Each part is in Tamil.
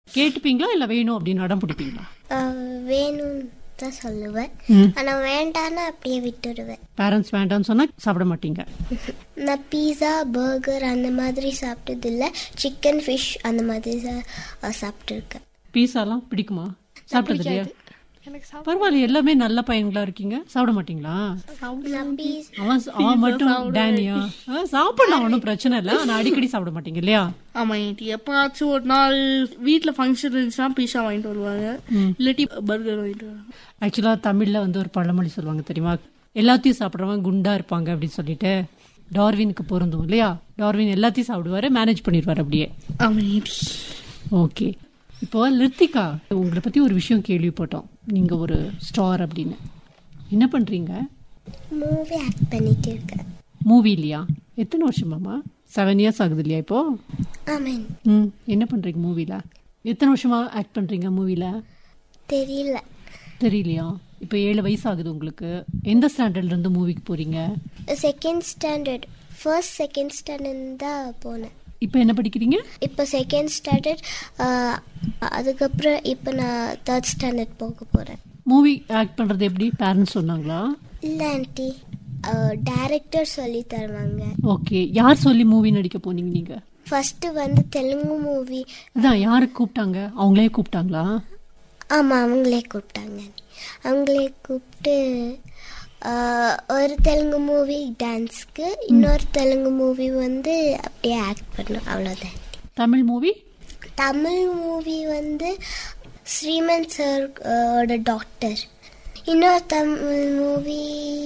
கேட்டுப்பீங்களா இல்ல வேணும் அப்படின்னு அடம் பிடிப்பீங்களா அஹ், வேணும்னு தான் சொல்லுவேன் ம். ஆனா வேண்டான்னு அப்படியே விட்டுடுவேன் பேரண்ட்ஸ் வேண்டாம்னு சொன்னா சாப்பிட மாட்டீங்க நான் பீஸா பர்கர் அந்த மாதிரி சாப்பிட்டது இல்ல சிக்கன் ஃபிஷ் அந்த மாதிரி சாப்பிட்டுருக்கேன் பீஸாலாம் பிடிக்குமா சாப்பிட்டது இல்லையா பரவாயில்ல எல்லாமே நல்ல பையன்களா இருக்கீங்க சாப்பிட மாட்டீங்களா நான் பீஸ் அவன் அவன் மட்டும் டேனியா ஆ, சாப்பிடலாம் ஒன்றும் பிரச்சனை இல்லை ஆனா அடிக்கடி சாப்பிட மாட்டீங்க இல்லையா ஆமா ஏன்டி எப்பயாச்சும் ஒரு நாள் வீட்ல ஃபங்க்ஷன் இருந்துச்சுன்னா பீஸா வாங்கிட்டு வருவாங்க இல்லாட்டி பர்கர் வாங்கிட்டு வருவாங்க ஆக்சுவலா தமிழ்ல வந்து ஒரு பழமொழி சொல்லுவாங்க தெரியுமா எல்லாத்தையும் சாப்பிட்றவன் குண்டா இருப்பாங்க அப்படின்னு சொல்லிட்டு டார்வினுக்கு பொருந்தும் இல்லையா டார்வின் எல்லாத்தையும் சாப்பிடுவாரு மேனேஜ் பண்ணிடுவாரு அப்படியே ஆமா ஏன்டி ஓகே இப்போ லித்திகா உங்களை பத்தி ஒரு விஷயம் கேள்விப்பட்டோம் நீங்க ஒரு ஸ்டார் அப்படின்னு என்ன பண்றீங்க மூவி ஆக்ட் பண்ணிட்டு இருக்கேன் மூவி இல்லையா எத்தனை வருஷமாமா செவன் இயர்ஸ் ஆகுது இல்லையா இப்போ ஆமேன் ம் என்ன பண்றீங்க மூவில எத்தனை வருஷமா ஆக்ட் பண்றீங்க மூவில தெரியல தெரியலையா இப்போ ஏழு வயசு ஆகுது உங்களுக்கு எந்த ஸ்டாண்டர்ட்ல இருந்து மூவிக்கு போறீங்க second standard first second standard தான் போனேன் இப்போ என்ன படிக்கிறீங்க இப்போ செகண்ட் ஸ்டாண்டர்ட் அதுக்கப்புறம் இப்போ நான் தேர்ட் ஸ்டாண்டர்ட் போக போகிறேன் மூவி ஆக்ட் பண்றது எப்படி பேரண்ட்ஸ் சொன்னாங்களா இல்லை ஆண்டி டைரக்டர் சொல்லி தருவாங்க ஓகே யார் சொல்லி மூவி நடிக்க போனீங்க நீங்க ஃபர்ஸ்ட் வந்து தெலுங்கு மூவி இதான் யாருக்கு கூப்பிட்டாங்க அவங்களே கூப்பிட்டாங்களா ஆமாம் அவங்களே கூப்பிட்டாங்க அவங்களே கூப்பிட்டு ஆஹ், ஒரு தெலுங்கு மூவி டான்ஸ்க்கு இன்னொரு தெலுங்கு மூவி வந்து அப்படியே ஆக்ட் பண்ணும் அவ்வளோதான் தமிழ் மூவி தமிழ் மூவி வந்து ஸ்ரீமன் சார் ஓட டாக்டர் இன்னொரு தமிழ் மூவி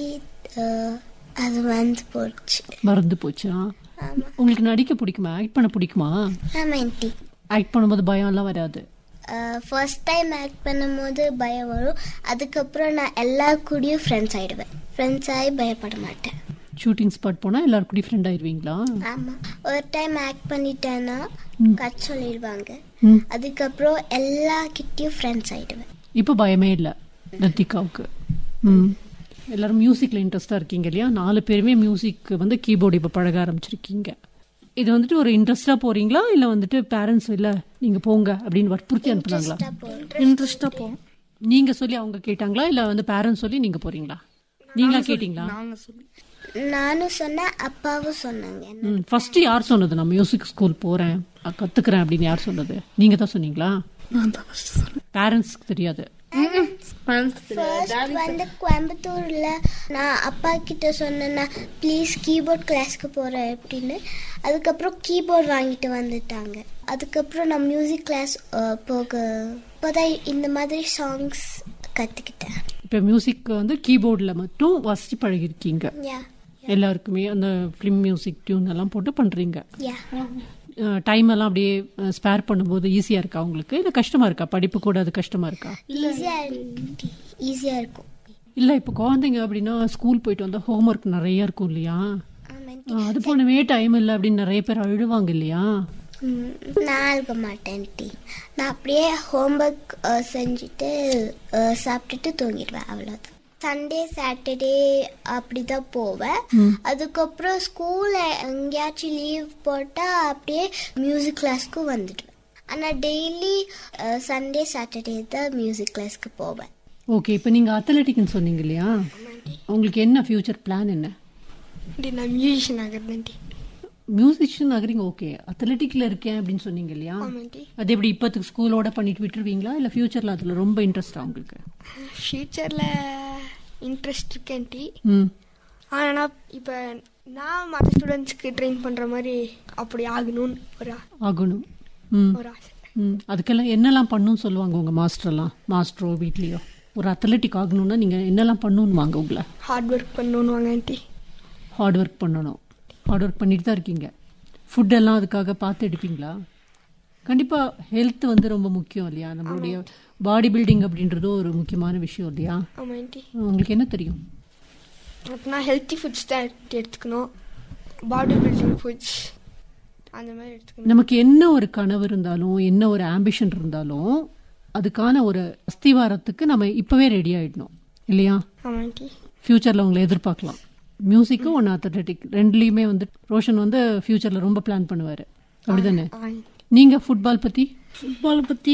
அது வந்து போச்சு மறந்து போச்சா ஆமா உங்களுக்கு நடிக்க பிடிக்குமா ஆக்ட் பண்ண பிடிக்குமா ஆமா ஆண்டி ஆக்ட் பண்ணும்போது பயம்லாம் வராது ஃபர்ஸ்ட் டைம் ஆக்ட் பண்ணும்போது பயம் வரும் அதுக்கப்புறம் நான் எல்லா கூடயும் ஃப்ரெண்ட்ஸ் ஆயிடுவேன் ஃப்ரெண்ட்ஸ் ஆகி பயப்பட மாட்டேன் ஷூட்டிங் ஸ்பாட் போனா எல்லாரும் கூட ஃப்ரெண்ட் ஆயிருவீங்களா ஆமா ஒரு டைம் ஆக்ட் பண்ணிட்டேன்னா கட் சொல்லிடுவாங்க ம். அதுக்கப்புறம் எல்லா கிட்டயும் ஃப்ரெண்ட்ஸ் ஆயிடுவேன் இப்போ பயமே இல்லை லத்திகாவுக்கு ம் எல்லாரும் மியூசிக்ல இன்ட்ரெஸ்டா இருக்கீங்க இல்லையா நாலு பேருமே மியூசிக் வந்து கீபோர்டு இப்போ பழக ஆரம்பிச்சிருக்கீங்க இது வந்துட்டு ஒரு இன்ட்ரெஸ்டா போறீங்களா இல்ல வந்துட்டு பேரண்ட்ஸ் இல்ல நீங்க போங்க அப்படின்னு வற்புறுத்தி அனுப்புனாங்களா இன்ட்ரெஸ்டா போறேன் இன்ட்ரெஸ்டா போவோம் நீங்க சொல்லி அவங்க கேட்டாங்களா இல்ல வந்து பேரண்ட்ஸ் சொல்லி நீங்க போறீங்களா நீங்களா கேட்டீங்களா நாங்க சொல்லி நானும் சொன்னேன் அப்பாவும் சொன்னாங்க ம் ஃபர்ஸ்ட் யார் சொன்னது நான் மியூசிக் ஸ்கூல் போறேன் அஹ் கத்துக்கிறேன் அப்படின்னு யார் சொன்னது நீங்க தான் சொன்னீங்களா நான் தான் first சொன்னேன். பேரண்ட்ஸ்க்கு தெரியாது Parents தெரியாது. ஃபர்ஸ்ட் வந்து கோயம்புத்தூர்ல நான் அப்பா கிட்ட சொன்னேன்னா ப்ளீஸ் கீபோர்ட் கிளாஸ்க்கு போறேன் அப்படின்னு அதுக்கப்புறம் கீபோர்ட் வாங்கிட்டு வந்துட்டாங்க அதுக்கப்புறம் நான் மியூசிக் கிளாஸ் போக இப்போதான் இந்த மாதிரி சாங்ஸ் கத்துக்கிட்டேன் இப்போ மியூசிக் வந்து கீபோர்டில் மட்டும் வாசிச்சு பழகிருக்கீங்க யா எல்லாருக்குமே அந்த ஃபிலிம் மியூசிக் டியூன் எல்லாம் போட்டு பண்றீங்க யா டைம் எல்லாம் அப்படியே ஸ்பேர் பண்ணும்போது ஈஸியா இருக்கா உங்களுக்கு இல்ல கஷ்டமா இருக்கா படிப்பு கூட அது கஷ்டமா இருக்கா ஈஸியா ஈஸியா இருக்கும் இல்ல இப்போ குழந்தைங்க அப்படின்னா ஸ்கூல் போயிட்டு வந்தா ஹோம்ஒர்க் நிறைய இருக்கும் இல்லையா ஆமாம் அஹ் அது போனவே டைம் இல்லை அப்படின்னு நிறைய பேர் அழுவாங்க இல்லையா ம், நான் அழுக மாட்டேன் டி நான் அப்படியே ஹோம்ஒர்க் செஞ்சுட்டு அஹ், சாப்பிட்டுட்டு தூங்கிடுவேன் அவ்வளோதான் சண்டே சாட்டர்டே அப்படிதான் போவேன் அதுக்கப்புறம் ஸ்கூல்ல எங்கேயாச்சும் லீவ் போட்டா அப்படியே மியூசிக் கிளாஸ்க்கு வந்துடுவேன் ஆனால் டெய்லி சண்டே சாட்டர்டே தான் மியூசிக் கிளாஸ்க்கு போவேன் ஓகே இப்போ நீங்க அத்லெட்டிக்னு சொன்னீங்க இல்லையா உங்களுக்கு என்ன ஃபியூச்சர் பிளான் என்ன நான் மியூசிஷியன் ஆகிறேன் மியூசிஷியன் ஆகுறீங்க ஓகே அத்லெட்டிக்ல இருக்கேன் அப்படின்னு சொன்னீங்க இல்லையா அது எப்படி இப்போத்துக்கு ஸ்கூலோட பண்ணிட்டு விட்டுருவீங்களா இல்ல ஃபியூச்சர்ல அதுல ரொம்ப இன்ட்ரெஸ்டா உங்களுக்கு ஃப்யூச்சரில் இன்ட்ரெஸ்ட் இருக்கேன் டி ம் ஆனால் இப்போ நான் மற்ற ஸ்டூடெண்ட்ஸ்க்கு ட்ரெயின் பண்ணுற மாதிரி அப்படி ஆகணும்னு ஒரு ஆ- ஆகணும் ம் ஒரு ஆசை ம் அதுக்கெல்லாம் என்னெல்லாம் பண்ணணும்னு சொல்லுவாங்க உங்க மாஸ்டர்லாம் மாஸ்டரோ வீட்லயோ ஒரு அத்லெட்டிக் ஆகணும்னா நீங்க என்னெல்லாம் பண்ணணும்வாங்க உங்களை ஹார்ட் ஒர்க் பண்ணணும்னு வாங்க ஆண்டி ஹார்ட் ஒர்க் பண்ணணும் ஹார்ட் ஒர்க் பண்ணிட்டு தான் இருக்கீங்க ஃபுட் எல்லாம் அதுக்காக பார்த்து எடுப்பீங்களா கண்டிப்பா ஹெல்த் வந்து ரொம்ப முக்கியம் இல்லையா நம்மளுடைய பாடி பில்டிங் அப்படின்றது ஒரு முக்கியமான விஷயம் இல்லையா ஆமாம் ஆண்டி உங்களுக்கு என்ன தெரியும் அப்படின்னா ஹெல்த்தி ஃபுட்ஸ் தான் எடுத்து- எடுத்துக்கணும் பாடி பில்டிங் ஃபுட்ஸ் அந்த மாதிரி எடுத்துக்கணும் நமக்கு என்ன ஒரு கனவு இருந்தாலும் என்ன ஒரு ஆம்பிஷன் இருந்தாலும் அதுக்கான ஒரு அஸ்திவாரத்துக்கு நம்ம இப்பவே ரெடி ஆயிடணும் இல்லையா ஆமாம் ஆண்டி ஃபியூச்சர்ல உங்களை எதிர்பார்க்கலாம் மியூசிக்கும் ஒன்று அத்லெட்டிக் ரெண்டுலேயுமே வந்து ரோஷன் வந்து ஃபியூச்சர்ல ரொம்ப பிளான் பண்ணுவாரு அப்படிதானே ஆ நீங்க ஃபுட்பால் பத்தி ஃபுட்பால் பத்தி